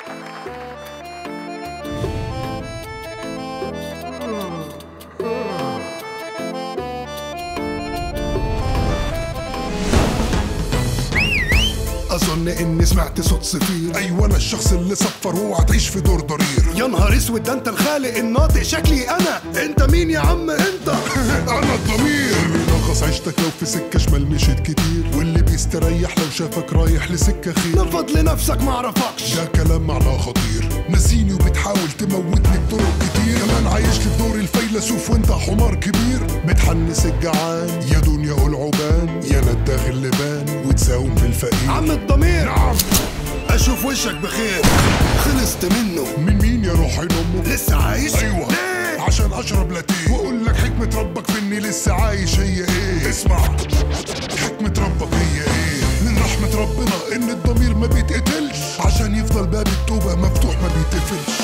اظن اني سمعت صوت صفير ايوه انا الشخص اللي صفر واوعى تعيش في دور ضرير يا نهار اسود ده انت الخالق الناطق شكلي انا انت مين يا عم انت انا الضمير بيلخص عيشتك لو في سكه شمال مشيت كتير واللي بيستريح لو شافك رايح لسكه خير من فضل نفسك معرفكش ده كلام معناه خطير نسيني وبتحاول تموتني بطرق كتير كمان عايش لي في دور الفيلسوف وانت حمار كبير بتحنس الجعان يا دنيا قول عبان يا نداغ اللبان وتساوم في الفقير عم الضمير نعم اشوف وشك بخير خلصت منه من مين يا روحي امه لسه عايش ايوه ليه عشان اشرب لاتيه واقول لك حكمه ربك في اني لسه عايش هي ايه اسمع حكمه ربك هي ايه من رحمه ربنا ان الضمير ما بيتقتلش عشان يفضل باب التوبه مفتوح ما بيتقفلش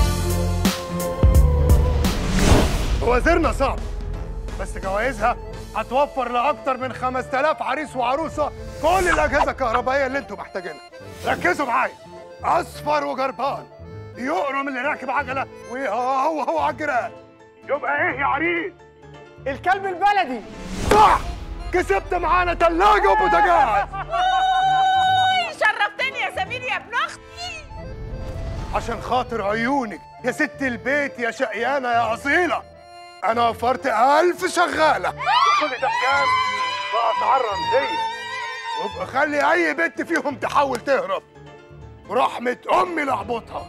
وزيرنا صعب بس جوائزها هتوفر لاكتر من 5000 عريس وعروسه كل الاجهزه الكهربائيه اللي انتم محتاجينها ركزوا معايا اصفر وجربان يقرم اللي راكب عجله وهو هو على الجيران يبقى ايه يا عريس الكلب البلدي صح كسبت معانا تلاجه وبوتاجاز شرفتني يا سمير يا ابن اختي عشان خاطر عيونك يا ست البيت يا شقيانه يا اصيله انا وفرت ألف شغاله كل ده بكام بأسعار رمزيه وابقى خلي اي بنت فيهم تحاول تهرب ورحمه امي لعبطها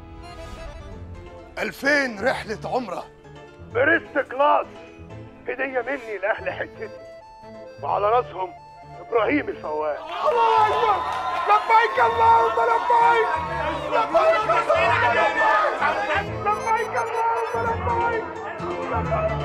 ألفين رحله عمره بريست كلاس هديه مني لاهل حتتي وعلى راسهم ابراهيم الفواز الله اكبر لبيك اللهم لبيك لبيك اللهم لبيك لبيك اللهم لبيك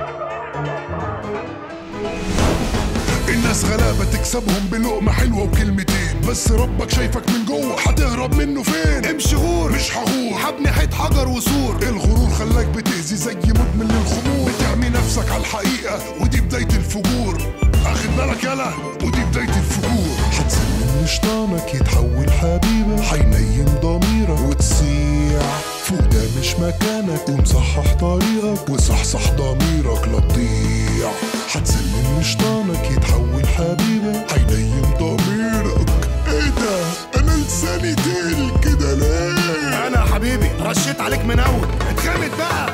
الناس غلابة تكسبهم بلقمة حلوة وكلمتين بس ربك شايفك من جوه هتهرب منه فين امشي غور مش هغور حبني حيط حجر وسور الغرور خلاك بتأذي زي مدمن للخمور بتعمي نفسك على الحقيقة ودي بداية الفجور اخد بالك يلا ودي بداية الفجور هتسلم لشيطانك يتحول حبيبك هينيم ضميرك وتصيع فوق ده مش مكانك قوم صحح طريقك وصحصح ضميرك لا تضيع هتسلم لشيطانك يتحول حبيبك هينيم ضميرك ايه ده انا لساني تقل كده ليه انا يا حبيبي رشيت عليك من اول اتخمد بقى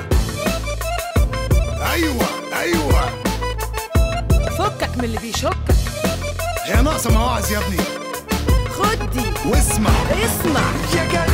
ايوه ايوه فكك من اللي بيشكك هي ناقصه مواعظ يا ابني خد دي واسمع اسمع يا جاي